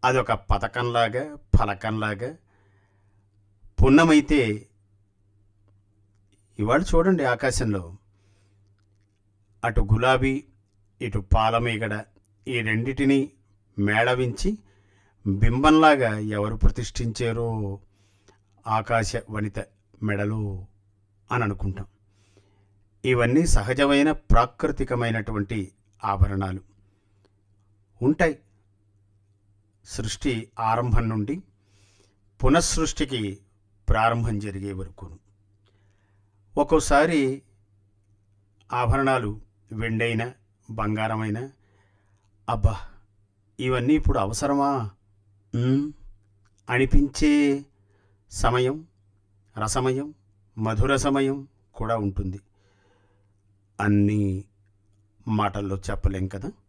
అదొక పథకంలాగా ఫలకంలాగా పున్నమైతే ఇవాళ చూడండి ఆకాశంలో అటు గులాబీ ఇటు పాలమీగడ ఈ రెండిటిని మేళవించి బింబంలాగా ఎవరు ప్రతిష్ఠించారో ఆకాశ వనిత మెడలో అని అనుకుంటాం ఇవన్నీ సహజమైన ప్రాకృతికమైనటువంటి ఆభరణాలు ఉంటాయి సృష్టి ఆరంభం నుండి పునఃసృష్టికి ప్రారంభం జరిగే వరకు ఒక్కోసారి ఆభరణాలు వెండైన బంగారమైన అబ్బా ఇవన్నీ ఇప్పుడు అవసరమా ఉమ్, అనిపించే సమయం రసమయం మధుర సమయం కూడా ఉంటుంది అన్నీ మాటల్లో చెప్పలేం కదా